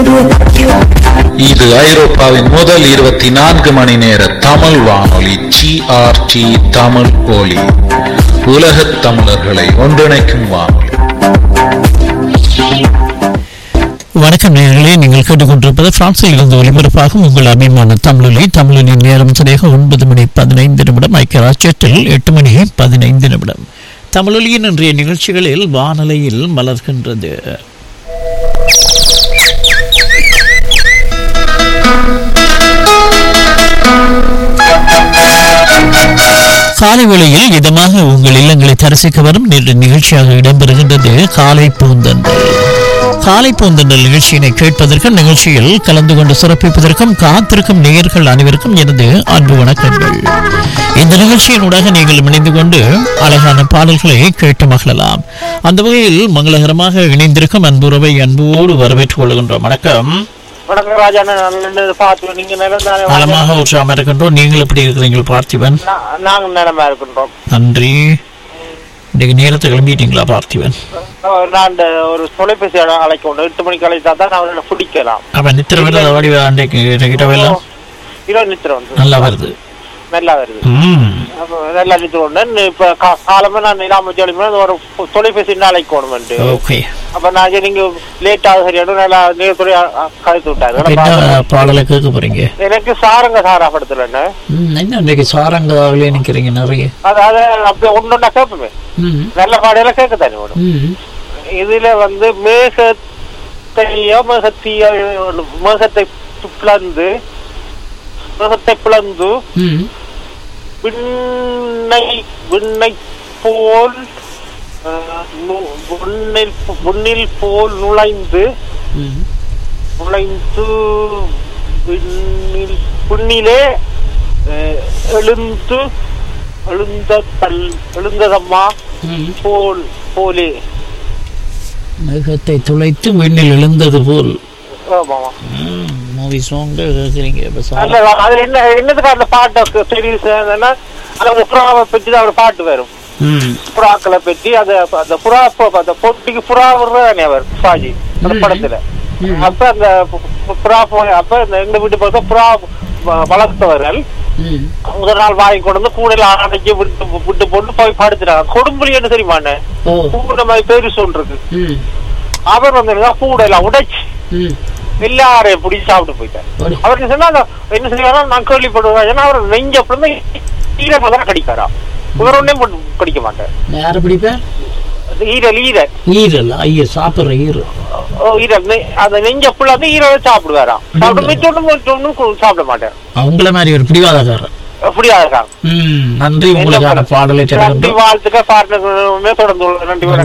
இது ஐரோப்பாவின் முதல் இருபத்தி நான்கு மணி நேர தமிழ் வானொலி ஜிஆர்டி தமிழ் ஒலி உலகத் தமிழர்களை ஒன்றிணைக்கும் வானொலி வணக்கம் நேயர்களே நீங்கள் கேட்டுக்கொண்டிருப்பது பிரான்சில் இருந்து ஒலிபரப்பாகும் உங்கள் அபிமான தமிழொலி தமிழனின் நேரம் சரியாக ஒன்பது மணி பதினைந்து நிமிடம் ஐக்கிய ராஜ்யத்தில் எட்டு மணி பதினைந்து நிமிடம் தமிழொலியின் இன்றைய நிகழ்ச்சிகளில் வானலையில் மலர்கின்றது காலை வேளையில் இதமாக உங்கள் இல்லங்களை தரிசிக்க வரும் நேற்று நிகழ்ச்சியாக இடம்பெறுகின்றது காலை பூந்தன்றல் காலை பூந்தன்றல் நிகழ்ச்சியினை கேட்பதற்கு நிகழ்ச்சியில் கலந்து கொண்டு சிறப்பிப்பதற்கும் காத்திருக்கும் நேயர்கள் அனைவருக்கும் எனது அன்பு வணக்கங்கள் இந்த நிகழ்ச்சியினூடாக நீங்கள் இணைந்து கொண்டு அழகான பாடல்களை கேட்டு மகிழலாம் அந்த வகையில் மங்களகரமாக இணைந்திருக்கும் அன்புறவை அன்போடு வரவேற்றுக் கொள்கின்றோம் வணக்கம் வணக்கம் ராஜா நான் நின்று பார்த்து நீங்க நிலம் தானே நலமாக உற்சாகமாக இருக்கின்றோம் நீங்கள் எப்படி இருக்கிறீர்கள் பார்த்திபன் நா- நாங்க நிலமா இருக்கின்றோம் நன்றி இன்றைக்கு நேரத்தை கிளம்பிட்டீங்களா பார்த்திபன் அஹ் நான் இந்த ஒரு தொலைபேசி அழ- அழைக்கணும் எட்டு மணிக்கு அழைத்தா தான் நான் அவரை பிடிக்கலாம் அப்ப நித்திர வேலை ஓடி அன்றைக்கு கிட்டவெல்லாம் இரவு நித்திரம் வந்து நல்லா வருது நல்லா வருது ம் அப்ப நல்லா நித்திரம் இப்ப கா- காலமே நான் இல்லாம சொல்லிமே ஒரு தொலைபேசி அழைக்கணும் ஓகே அப்ப நான் சரி, நீங்க லேட் ஆகுது சரியான நல்லா நேரத்துறை கழித்து விட்டாரு அப்ப நான் என்ன பார்த்தேன். பாடலை கேட்க போறீங்க எனக்கு சாரங்க சாரா படத்துலன்னு ம், என்ன இன்றைக்கு சாரங்காவிலே நிக்கிறீங்க நிறைய அதாவது அப்படியே ஒன்னொன்னா கேட்போமே ம் நல்ல பாடையெல்லாம் கேட்க தானே வேணும் ம் இதுல வந்து மேகத்தையோ மேகத்தையோ மேகத்தை பிளந்து மேகத்தை பிளந்து ம் விண்ணை விண்ணை போல் அஹ், நு- விண்ணில் விண்ணில் போல் நுழைந்து ம் நுழைந்து விண்ணில் விண்ணிலே அஹ், எழுந்து எழுந்த கல் எழுந்ததம்மா ம் போல் போலே மேகத்தை துளைத்து விண்ணில் எழுந்தது போல் ஆமாமா மூவி சாங் கேட்குறீங்க இப்போ அல்ல, அதுல என்ன என்னதுக்கு அந்த பாட்டை தெரியுது அந்த புறாவை பற்றி தான் ஒரு பாட்டு வரும் ம் புறாக்களை பற்றி அந்த அந்த புறா ப- அந்த பொட்டிக்கு புறா விடுறதானே அவர் சாஜி அந்த படத்துல அப்ப அந்த பு- பு- புறா போய் அப்ப இந்த எங்க வீட்டு பக்கம் புறா வ- வளர்த்தவர்கள் ம் முதல் நாள் வாங்கி கொண்டு வந்து கூடையில அடைச்சி விட்டு விட்டு போட்டு போய் படுத்துட்டாங்க கொடும்புலி என்ன தெரியுமாண்ணே ஓ கூடை மாதிரி பேரு சொல்றது ம் அவர் வந்து கூடையில உடைச்சு ம் எல்லாரையும் பிடிச்சி சாப்பிட்டு போயிட்டார் ஓடி. அவருக்கு சொன்னா அந்த- என்ன செய்வாரா நான் கேள்விப்படுவேன் ஏன்னா அவர் நெஞ்ச அப்படி ஈரமா தான் கடிக்காரா இவர் ஒன்னே கடிக்க மாட்டார் யாரை பிடிப்பேன் அந்த ஈரல் ஈரல் ஈரல் ஐயோ சாப்பிட்ற ஈரல் ஓ, ஈரல் நெ- அந்த நெஞ்ச புள்ள வந்து ஈரலை சாப்பிடுவாராம் சாப்பிட்டு மிச்சொன்னு மிச்சொன்னு சாப்பிட மாட்டார் அவங்கள மாதிரி ஒரு பிடிவாதக்காரர் அப்படியா இருக்காங்க ம் நன்றி உங்களுக்கான பாடலை நன்றி திறந்து வாழ்த்துக்க பாட்டு தொடர்ந்து நன்றி வணக்கம்